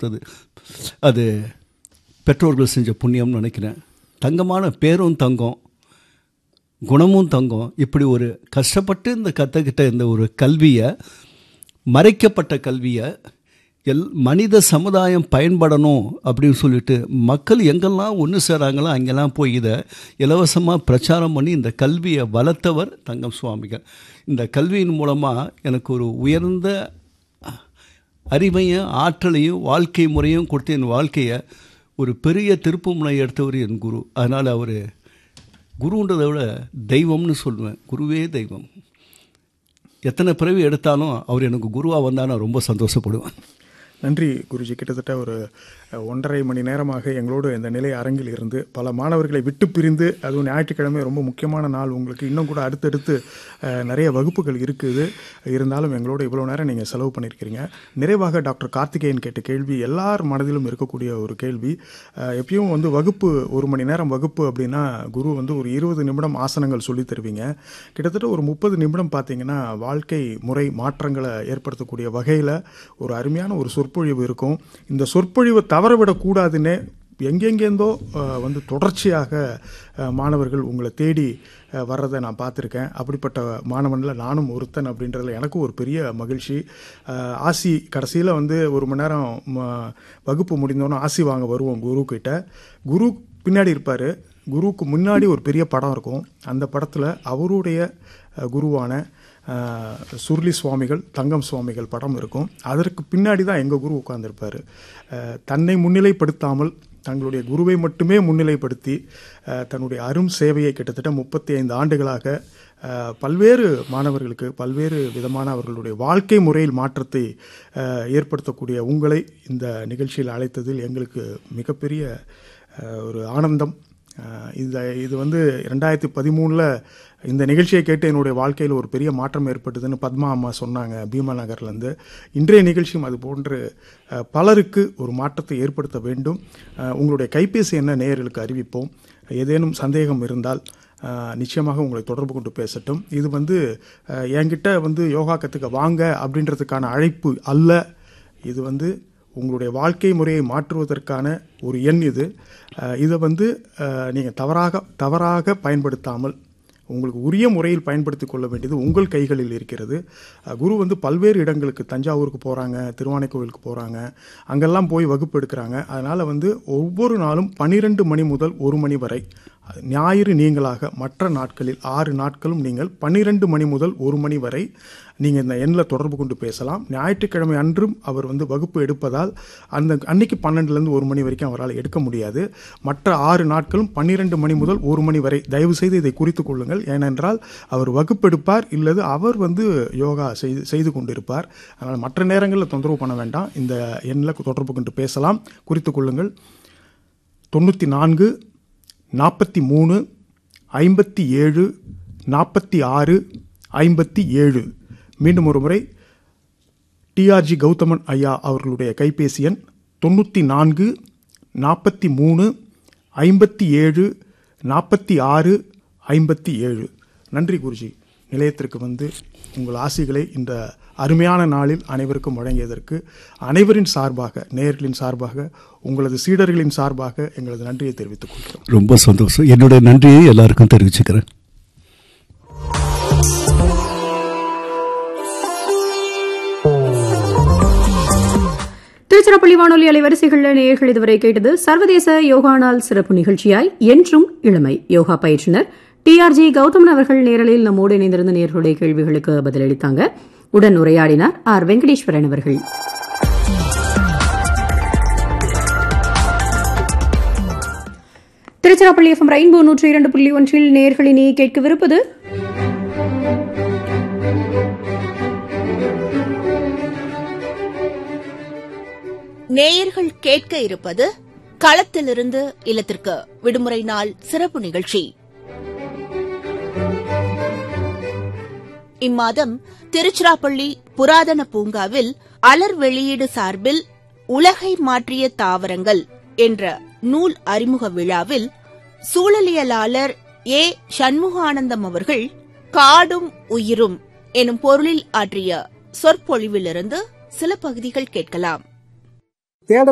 கொடுத்தது அது பெற்றோர்கள் செஞ்ச புண்ணியம்னு நினைக்கிறேன் தங்கமான பேரும் தங்கம் குணமும் தங்கம் இப்படி ஒரு கஷ்டப்பட்டு இந்த கற்றுக்கிட்ட இந்த ஒரு கல்வியை மறைக்கப்பட்ட கல்வியை எல் மனித சமுதாயம் பயன்படணும் அப்படின்னு சொல்லிட்டு மக்கள் எங்கெல்லாம் ஒன்று சேராங்களோ அங்கெல்லாம் போய் இதை இலவசமாக பிரச்சாரம் பண்ணி இந்த கல்வியை வளர்த்தவர் தங்கம் சுவாமிகள் இந்த கல்வியின் மூலமாக எனக்கு ஒரு உயர்ந்த அறிவையும் ஆற்றலையும் வாழ்க்கை முறையும் கொடுத்து என் வாழ்க்கையை ஒரு பெரிய திருப்பு முனை எடுத்தவர் என் குரு அதனால் அவர் குருன்றதை விட தெய்வம்னு சொல்லுவேன் குருவே தெய்வம் எத்தனை பிறவி எடுத்தாலும் அவர் எனக்கு குருவாக வந்தால் நான் ரொம்ப சந்தோஷப்படுவேன் நன்றி குருஜி கிட்டத்தட்ட ஒரு அஹ், ஒன்றரை மணி நேரமாக எங்களோடு இந்த நிலை அரங்கில் இருந்து பல மாணவர்களை விட்டு பிரிந்து அதுவும் ஞாயிற்றுக்கிழமை ரொம்ப முக்கியமான நாள் உங்களுக்கு இன்னும் கூட அடுத்தடுத்து அஹ், நிறைய வகுப்புகள் இருக்குது இருந்தாலும் எங்களோட இவ்வளோ நேரம் நீங்கள் செலவு பண்ணியிருக்கிறீங்க நிறைவாக டாக்டர் கார்த்திகேயன் கேட்ட கேள்வி எல்லார் மனதிலும் இருக்கக்கூடிய ஒரு கேள்வி அஹ், எப்பயும் வந்து வகுப்பு ஒரு மணி நேரம் வகுப்பு அப்படின்னா குரு வந்து ஒரு இருபது நிமிடம் ஆசனங்கள் சொல்லி தருவீங்க கிட்டத்தட்ட ஒரு முப்பது நிமிடம் பார்த்தீங்கன்னா வாழ்க்கை முறை மாற்றங்களை ஏற்படுத்தக்கூடிய வகையில் ஒரு அருமையான ஒரு சொற்பொழிவு இருக்கும் இந்த சொற்பொழிவை தவறவிடக்கூடாதுன்னு எங்கெங்கேருந்தோ அஹ், வந்து தொடர்ச்சியாக அஹ், மாணவர்கள் உங்களை தேடி அஹ், வர்றதை நான் பார்த்துருக்கேன் அப்படிப்பட்ட மாணவனில் நானும் ஒருத்தன் அப்படின்றதுல எனக்கும் ஒரு பெரிய மகிழ்ச்சி அஹ், ஆசி கடைசியில் வந்து ஒரு மணி நேரம் ம- வகுப்பு முடிந்தோன்னே ஆசி வாங்க வருவோம் குரு கிட்ட குரு பின்னாடி இருப்பார் குருவுக்கு முன்னாடி ஒரு பெரிய படம் இருக்கும் அந்த படத்தில் அவருடைய அஹ், குருவான அஹ், சுருளி சுவாமிகள் தங்கம் சுவாமிகள் படம் இருக்கும் அதற்கு பின்னாடி தான் எங்கள் குரு உட்கார்ந்திருப்பாரு அஹ், தன்னை முன்னிலைப்படுத்தாமல் தங்களுடைய குருவை மட்டுமே முன்னிலைப்படுத்தி அஹ், தன்னுடைய அரும் சேவையை கிட்டத்தட்ட முப்பத்தி ஐந்து ஆண்டுகளாக அஹ், பல்வேறு மாணவர்களுக்கு பல்வேறு விதமான அவர்களுடைய வாழ்க்கை முறையில் மாற்றத்தை அஹ், ஏற்படுத்தக்கூடிய உங்களை இந்த நிகழ்ச்சியில் அழைத்ததில் எங்களுக்கு மிகப்பெரிய அஹ், ஒரு ஆனந்தம் அஹ், இந்த இது வந்து ரெண்டாயிரத்தி பதிமூணில் இந்த நிகழ்ச்சியை கேட்டு என்னுடைய வாழ்க்கையில் ஒரு பெரிய மாற்றம் ஏற்பட்டதுன்னு பத்மா அம்மா சொன்னாங்க பீமா நகர்லேருந்து இன்றைய நிகழ்ச்சியும் அது போன்று அஹ், பலருக்கு ஒரு மாற்றத்தை ஏற்படுத்த வேண்டும் அஹ், உங்களுடைய கைபேசி என்ன நேயர்களுக்கு அறிவிப்போம் ஏதேனும் சந்தேகம் இருந்தால் அஹ், நிச்சயமாக உங்களை தொடர்பு கொண்டு பேசட்டும் இது வந்து அஹ், என்கிட்ட வந்து யோகா கற்றுக்க வாங்க அப்படின்றதுக்கான அழைப்பு அல்ல இது வந்து உங்களுடைய வாழ்க்கை முறையை மாற்றுவதற்கான ஒரு எண் இது அஹ், இதை வந்து நீங்கள் தவறாக தவறாக பயன்படுத்தாமல் உங்களுக்கு உரிய முறையில் பயன்படுத்தி கொள்ள வேண்டியது உங்கள் கைகளில் இருக்கிறது அஹ், குரு வந்து பல்வேறு இடங்களுக்கு தஞ்சாவூருக்கு போகிறாங்க திருவானைக்கோவிலுக்கு போகிறாங்க அங்கெல்லாம் போய் வகுப்பு எடுக்கிறாங்க அதனால் வந்து ஒவ்வொரு நாளும் பன்னிரெண்டு மணி முதல் ஒரு மணி வரை ஞாயிறு நீங்களாக மற்ற நாட்களில் ஆறு நாட்களும் நீங்கள் பன்னிரெண்டு மணி முதல் ஒரு மணி வரை நீங்கள் இந்த எண்ணில் தொடர்பு கொண்டு பேசலாம் ஞாயிற்றுக்கிழமை அன்றும் அவர் வந்து வகுப்பு எடுப்பதால் அந்த அன்னைக்கு பன்னெண்டுலேருந்து ஒரு மணி வரைக்கும் அவரால் எடுக்க முடியாது மற்ற ஆறு நாட்களும் பன்னிரெண்டு மணி முதல் ஒரு மணி வரை தயவு செய்து இதை குறித்து கொள்ளுங்கள் ஏனென்றால் அவர் வகுப்பெடுப்பார் இல்லது அவர் வந்து யோகா செய்து செய்து கொண்டிருப்பார் அதனால் மற்ற நேரங்களில் தொந்தரவு பண்ண வேண்டாம் இந்த எண்ணில் தொடர்பு கொண்டு பேசலாம் குறித்து கொள்ளுங்கள் தொண்ணூற்றி நான்கு நாற்பத்தி மூணு ஐம்பத்தி ஏழு நாற்பத்தி ஆறு ஐம்பத்தி ஏழு மீண்டும் ஒரு முறை டிஆர்ஜி கௌதமன் ஐயா அவர்களுடைய கைபேசி எண் தொண்ணூற்றி நான்கு நாற்பத்தி மூணு ஐம்பத்தி ஏழு நாற்பத்தி ஆறு ஐம்பத்தி ஏழு நன்றி குருஜி நிலையத்திற்கு வந்து உங்கள் ஆசிகளை இந்த அருமையான நாளில் அனைவருக்கும் வழங்கியதற்கு அனைவரின் சார்பாக நேயர்களின் சார்பாக உங்களது சீடர்களின் சார்பாக எங்களது நன்றியை தெரிவித்துக் கொள்கிறோம் ரொம்ப சந்தோஷம் என்னுடைய நன்றியை எல்லாருக்கும் தெரிவிச்சுக்கிறேன் திருச்சிராப்பள்ளி வானொலி அலைவரிசைகளில் நேயர்கள் இதுவரை கேட்டது சர்வதேச யோகா நாள் சிறப்பு நிகழ்ச்சியாய் என்றும் இளமை யோகா பயிற்றுனர் டிஆர்ஜி கௌதமன் அவர்கள் நேரலில் நம்மோடு இணைந்திருந்த நேர்களுடைய கேள்விகளுக்கு பதிலளித்தாங்க உடன் உரையாடினார் ஆர் வெங்கடேஸ்வரன் அவர்கள் திருச்சிராப்பள்ளி எஃப்எம் ரெயின்போ நூற்றி இரண்டு புள்ளி ஒன்றில் நேர்களினி கேட்கவிருப்பது நேயர்கள் கேட்க இருப்பது களத்திலிருந்து இல்லத்திற்கு விடுமுறை நாள் சிறப்பு நிகழ்ச்சி இம்மாதம் திருச்சிராப்பள்ளி புராதன பூங்காவில் அலர் வெளியீடு சார்பில் உலகை மாற்றிய தாவரங்கள் என்ற நூல் அறிமுக விழாவில் சூழலியலாளர் ஏ சண்முகானந்தம் அவர்கள் காடும் உயிரும் எனும் பொருளில் ஆற்றிய சொற்பொழிவிலிருந்து சில பகுதிகள் கேட்கலாம்